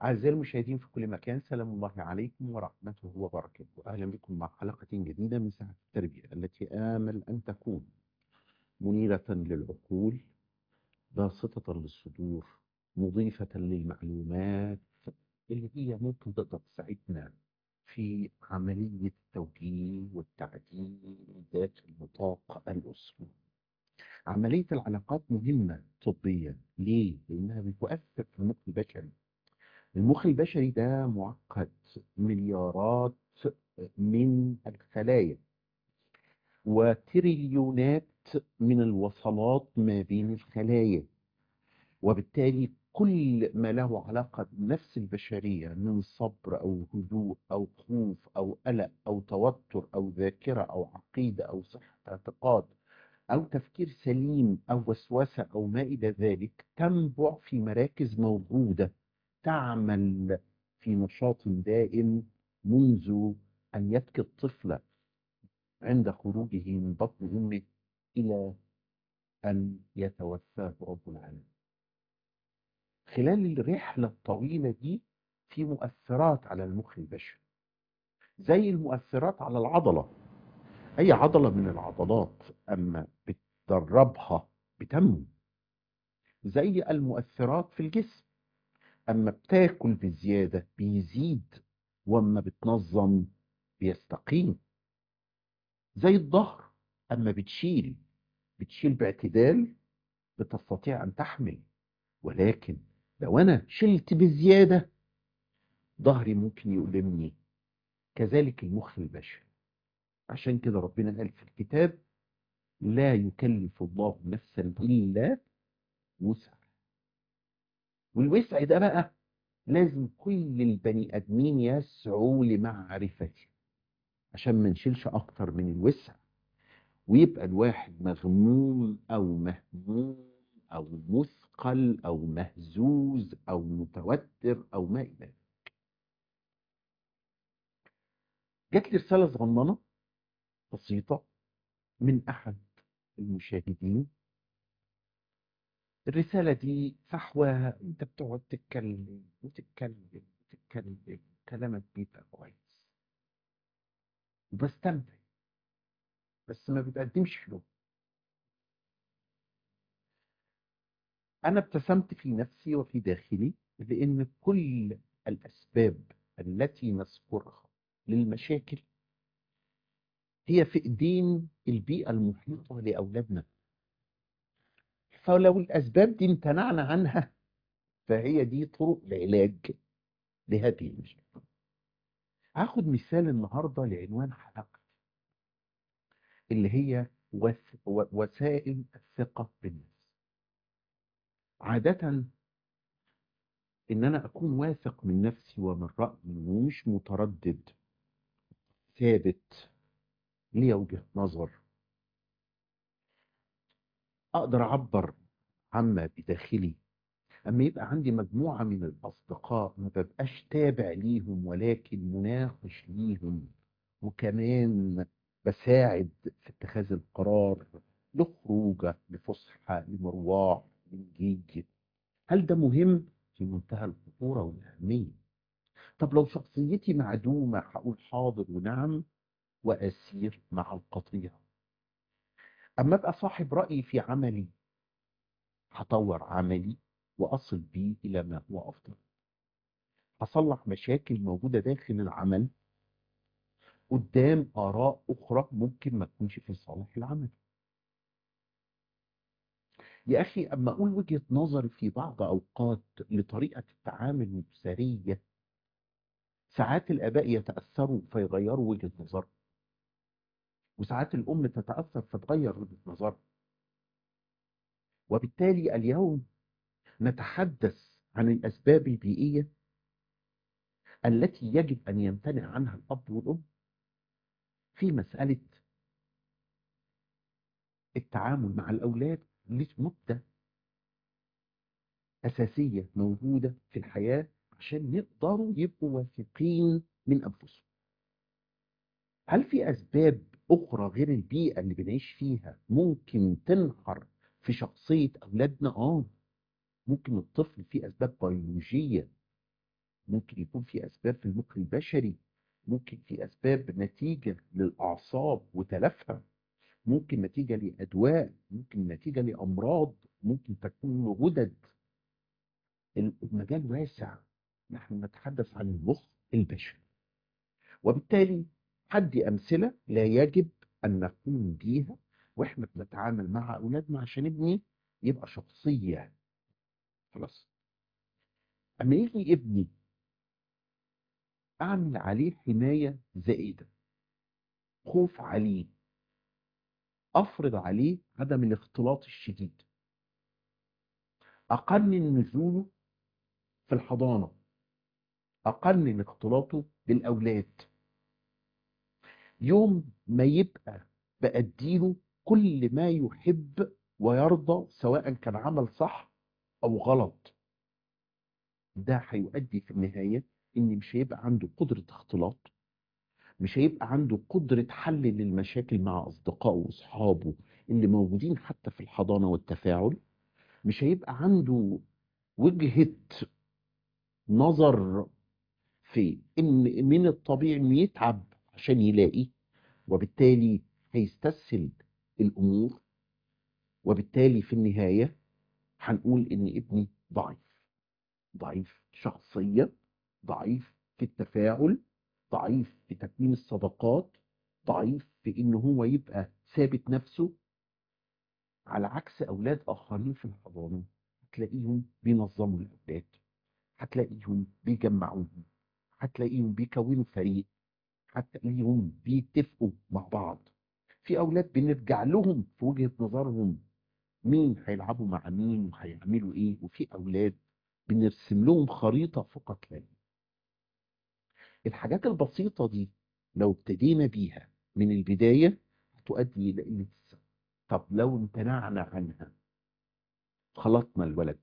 أعزائي المشاهدين في كل مكان سلام الله عليكم ورحمته وبركاته أهلا بكم مع حلقة جديدة من ساعة التربية التي آمل أن تكون منيرة للعقول باسطة للصدور مضيفة للمعلومات اللي هي ممكن تقدر تساعدنا في عملية التوجيه والتعديل داخل نطاق الأسرة عملية العلاقات مهمة طبيا ليه؟ لأنها بتؤثر في المخ البشري المخ البشري ده معقد مليارات من الخلايا وتريليونات من الوصلات ما بين الخلايا وبالتالي كل ما له علاقة بالنفس البشرية من صبر أو هدوء أو خوف أو قلق أو توتر أو ذاكرة أو عقيدة أو صحة اعتقاد أو تفكير سليم أو وسوسة أو ما إلى ذلك تنبع في مراكز موجودة تعمل في نشاط دائم منذ أن يبكي الطفل عند خروجه من بطن أمه إلى أن يتوفاه رب العالمين خلال الرحلة الطويلة دي في مؤثرات على المخ البشري زي المؤثرات على العضلة أي عضلة من العضلات أما بتدربها بتنمو زي المؤثرات في الجسم أما بتاكل بزيادة بيزيد وأما بتنظم بيستقيم زي الظهر أما بتشيل بتشيل باعتدال بتستطيع أن تحمل ولكن لو أنا شلت بزيادة ظهري ممكن يؤلمني كذلك المخ البشري عشان كده ربنا قال في الكتاب لا يكلف الله نفسا إلا وسعها والوسع ده بقى لازم كل البني ادمين يسعوا لمعرفته عشان ما نشيلش اكتر من الوسع ويبقى الواحد مغموم او مهموم او مثقل او مهزوز او متوتر او ما الى ذلك جات لي رساله صغننه بسيطه من احد المشاهدين الرسالة دي فحوى انت بتقعد تتكلم وتتكلم وتتكلم كلامك بيبقى كويس وبستمتع بس ما بتقدمش حلول انا ابتسمت في نفسي وفي داخلي لان كل الاسباب التي نذكرها للمشاكل هي في ايدين البيئة المحيطة لاولادنا فلو الأسباب دي امتنعنا عنها فهي دي طرق العلاج لهذه المشاكل هاخد مثال النهاردة لعنوان حلقة اللي هي وس... وسائل الثقة بالنفس عادة إن أنا أكون واثق من نفسي ومن رأيي ومش متردد ثابت ليا وجهة نظر اقدر اعبر عما بداخلي اما يبقى عندي مجموعه من الاصدقاء ما ببقاش تابع ليهم ولكن مناقش ليهم وكمان بساعد في اتخاذ القرار لخروجه لفسحه لمروح لجيج هل ده مهم في منتهى الخطوره والاهميه طب لو شخصيتي معدومه هقول حاضر ونعم واسير مع القطيع اما ابقى صاحب راي في عملي هطور عملي واصل بيه الى ما هو افضل هصلح مشاكل موجوده داخل العمل قدام اراء اخرى ممكن ما تكونش في صالح العمل يا اخي اما اقول وجهه نظري في بعض اوقات لطريقه التعامل الاسريه ساعات الاباء يتاثروا فيغيروا وجهه نظرهم وساعات الأم تتأثر فتغير وجهة نظرها وبالتالي اليوم نتحدث عن الأسباب البيئية التي يجب أن يمتنع عنها الأب والأم في مسألة التعامل مع الأولاد لمدة أساسية موجودة في الحياة عشان يقدروا يبقوا واثقين من أنفسهم هل في أسباب أخرى غير البيئة اللي بنعيش فيها ممكن تنحر في شخصية أولادنا؟ آه ممكن الطفل فيه أسباب بيولوجية ممكن يكون في أسباب في المخ البشري ممكن في أسباب نتيجة للأعصاب وتلفها ممكن نتيجة لأدواء ممكن نتيجة لأمراض ممكن تكون غدد المجال واسع نحن نتحدث عن المخ البشري وبالتالي عندي أمثلة لا يجب أن نقوم بيها وإحنا بنتعامل مع أولادنا عشان ابني يبقى شخصية خلاص أما يجي ابني أعمل عليه حماية زائدة خوف عليه أفرض عليه عدم الاختلاط الشديد أقنن نزوله في الحضانة أقنن اختلاطه بالأولاد يوم ما يبقى بأديله كل ما يحب ويرضى سواء كان عمل صح أو غلط ده هيؤدي في النهاية إن مش هيبقى عنده قدرة اختلاط مش هيبقى عنده قدرة حل للمشاكل مع أصدقائه وأصحابه اللي موجودين حتى في الحضانة والتفاعل مش هيبقى عنده وجهة نظر في إن من الطبيعي إنه يتعب عشان يلاقي وبالتالي هيستسهل الأمور وبالتالي في النهاية هنقول إن ابني ضعيف ضعيف شخصيا ضعيف في التفاعل ضعيف في تكوين الصداقات ضعيف في إن هو يبقى ثابت نفسه على عكس أولاد آخرين في الحضانة هتلاقيهم بينظموا الأولاد هتلاقيهم بيجمعوهم هتلاقيهم بيكونوا فريق هتلاقيهم بيتفقوا مع بعض في أولاد بنرجع لهم في وجهة نظرهم مين هيلعبوا مع مين وهيعملوا ايه وفي أولاد بنرسم لهم خريطة فقط لا غير. الحاجات البسيطة دي لو ابتدينا بيها من البداية هتؤدي إلى قلة الثقة طب لو امتنعنا عنها خلطنا الولد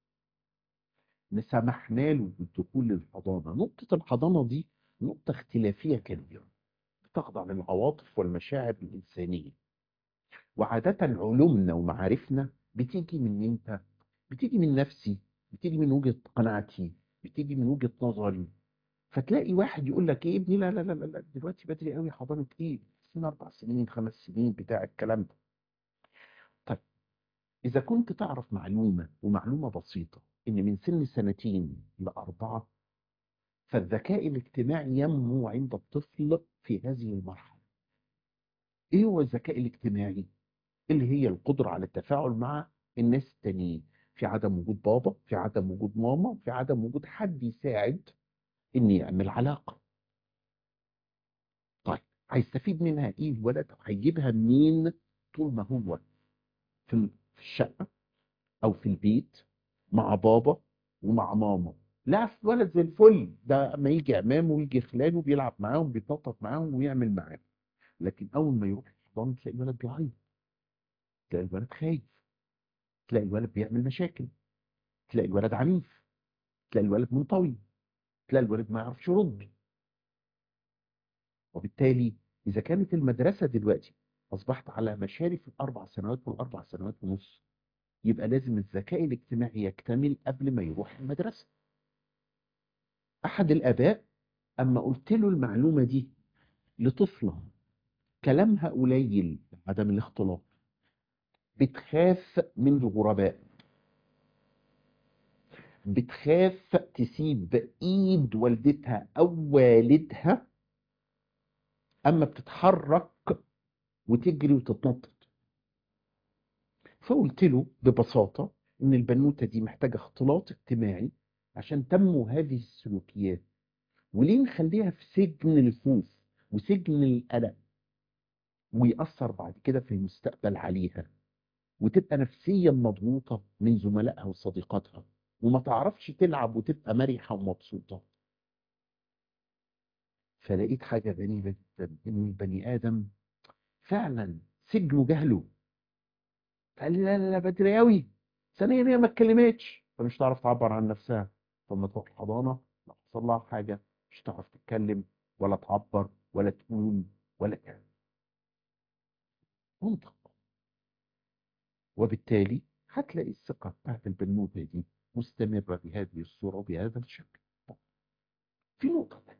سمحنا له بالدخول للحضانة نقطة الحضانة دي نقطة اختلافية كبيرة بتخضع للعواطف والمشاعر الإنسانية وعادة علومنا ومعارفنا بتيجي من انت بتيجي من نفسي بتيجي من وجهة قناعتي بتيجي من وجهة نظري فتلاقي واحد يقول لك ايه ابني لا لا لا لا لا، دلوقتي بدري قوي حضانة ايه سن اربع سنين خمس سنين بتاع الكلام ده طيب اذا كنت تعرف معلومة ومعلومة بسيطة ان من سن سنتين لاربعة فالذكاء الاجتماعي ينمو عند الطفل في هذه المرحلة ايه هو الذكاء الاجتماعي اللي هي القدرة على التفاعل مع الناس التانيين في عدم وجود بابا في عدم وجود ماما في عدم وجود حد يساعد ان يعمل علاقة طيب هيستفيد منها ايه الولد أو هيجيبها منين طول ما هو في في الشقة او في البيت مع بابا ومع ماما لا في ولد زي الفل ده اما يجي عمامه ويجي خلاله بيلعب معاهم بيتنطط معاهم ويعمل معاهم لكن اول ما يروح الحضانه تلاقي الولد بيعيط تلاقي الولد خايف تلاقي الولد بيعمل مشاكل تلاقي الولد عنيف تلاقي الولد منطوي تلاقي الولد ما يعرفش يرد وبالتالي اذا كانت المدرسه دلوقتي اصبحت على مشارف الاربع سنوات والاربع سنوات ونص يبقى لازم الذكاء الاجتماعي يكتمل قبل ما يروح المدرسه احد الاباء اما قلت له المعلومه دي لطفله كلامها قليل عدم الاختلاط بتخاف من الغرباء بتخاف تسيب ايد والدتها او والدها اما بتتحرك وتجري وتتنطط فقلت له ببساطة ان البنوتة دي محتاجة اختلاط اجتماعي عشان تنمو هذه السلوكيات وليه نخليها في سجن الخوف وسجن القلق ويأثر بعد كده في المستقبل عليها وتبقى نفسيا مضغوطة من زملائها وصديقاتها وما تعرفش تلعب وتبقى مرحة ومبسوطة فلقيت حاجة غريبة جدا إن البني آدم فعلا سجنه جهله فقال لي لا لا لا بدري قوي ثانيا هي ما اتكلمتش فمش تعرف تعبر عن نفسها فلما تروح الحضانة لو حصل لها حاجة مش هتعرف تتكلم ولا تعبر ولا تقول ولا تعمل منطق وبالتالي هتلاقي الثقة بتاعت البنوتة دي مستمرة بهذه الصورة وبهذا الشكل في نقطة تانية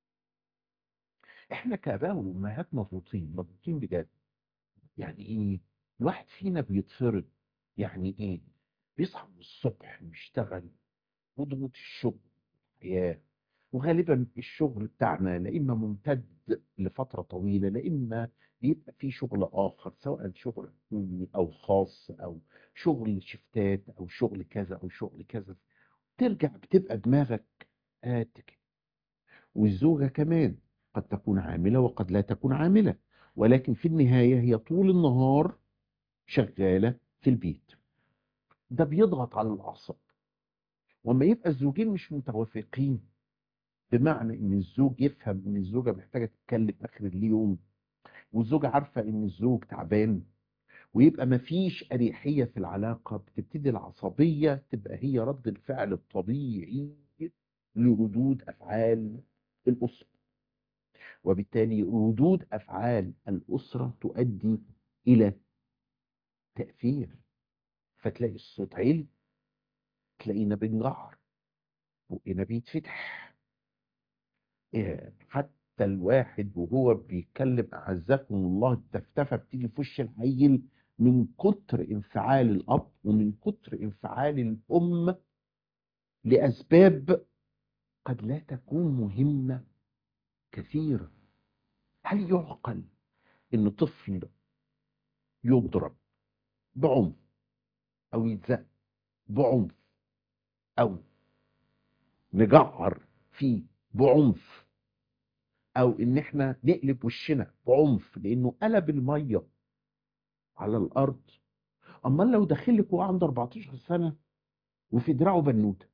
احنا كآباء وأمهات مضغوطين مضغوطين بجد يعني ايه الواحد فينا بيتفرض يعني ايه بيصحى من الصبح ويشتغل وضغوط الشغل الحياة وغالبا الشغل بتاعنا لا اما ممتد لفتره طويله لا اما بيبقى في شغل اخر سواء شغل حكومي او خاص او شغل شفتات او شغل كذا او شغل كذا ترجع بتبقى دماغك قد كده والزوجه كمان قد تكون عامله وقد لا تكون عامله ولكن في النهايه هي طول النهار شغاله في البيت ده بيضغط على الاعصاب وما يبقى الزوجين مش متوافقين بمعنى ان الزوج يفهم ان الزوجه محتاجه تتكلم اخر اليوم والزوجه عارفه ان الزوج تعبان ويبقى مفيش اريحيه في العلاقه بتبتدي العصبيه تبقى هي رد الفعل الطبيعي لردود افعال الاسره وبالتالي ردود افعال الاسره تؤدي الى تاثير فتلاقي الصوت عالي تلاقينا بنجعر بقنا بيتفتح إيه، حتى الواحد وهو بيتكلم اعزكم الله التفتفه بتيجي في وش العيل من كتر انفعال الاب ومن كتر انفعال الام لاسباب قد لا تكون مهمه كثيرا هل يعقل ان طفل يضرب بعنف او يتزق بعنف او نجعر فيه بعنف او ان احنا نقلب وشنا بعنف لانه قلب الميه على الارض امال لو داخل لك وهو عنده 14 سنه وفي دراعه بنوته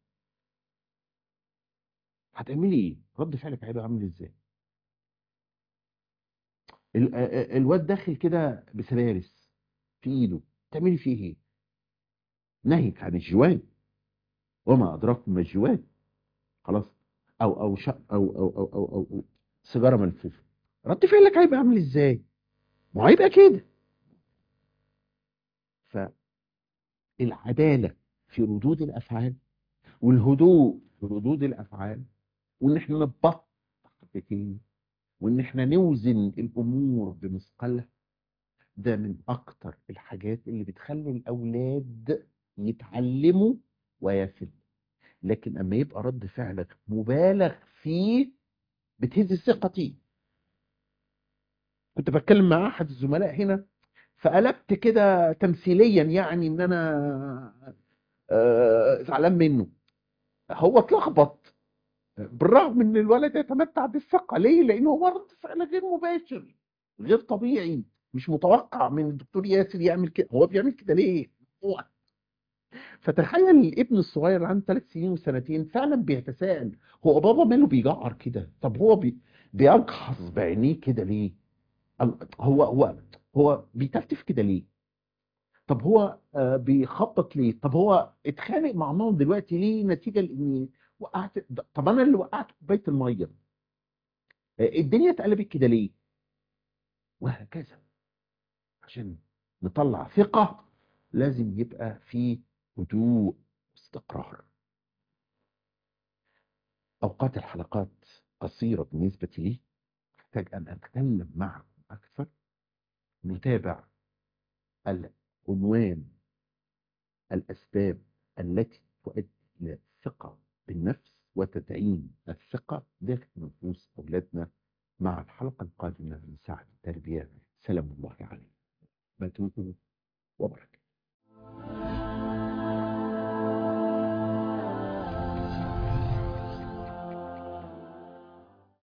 هتعملي ايه رد فعلك هيبقى عامل ازاي ال- ال- الواد داخل كده بسلارس في ايده تعملي فيه ايه ناهيك عن الجوان وما ادراكم ما الجوان خلاص او او شا او او او او, أو, أو سيجاره ملفوفه رد فعلك هيبقى عامل ازاي ما هو هيبقى كده فالعداله في ردود الافعال والهدوء في ردود الافعال وان احنا نبطح حبتين وان احنا نوزن الامور بمثقلها ده من اكتر الحاجات اللي بتخلي الاولاد يتعلموا ويفهموا لكن اما يبقى رد فعلك مبالغ فيه بتهز ثقتي كنت بتكلم مع احد الزملاء هنا فقلبت كده تمثيليا يعني ان انا آه، زعلان منه هو اتلخبط بالرغم ان الولد يتمتع بالثقه ليه لانه هو رد فعل غير مباشر غير طبيعي مش متوقع من الدكتور ياسر يعمل كده هو بيعمل كده ليه هو فتخيل الابن الصغير اللي عنده ثلاث سنين وسنتين فعلا بيتساءل هو بابا ماله بيجعر كده طب هو بي بيجحظ بعينيه كده ليه ال- هو هو هو بيتفتف كده ليه طب هو آه، بيخبط ليه طب هو اتخانق مع ماما دلوقتي ليه نتيجه لاني وقعت طب انا اللي وقعت كوبايه الميه آه، الدنيا اتقلبت كده ليه وهكذا عشان نطلع ثقه لازم يبقى في هدوء واستقرار اوقات الحلقات قصيره بالنسبه لي احتاج ان اتكلم معكم اكثر نتابع العنوان الاسباب التي تؤدي الى الثقه بالنفس وتدعيم الثقه داخل نفوس اولادنا مع الحلقه القادمه من ساعه التربيه سلام الله عليكم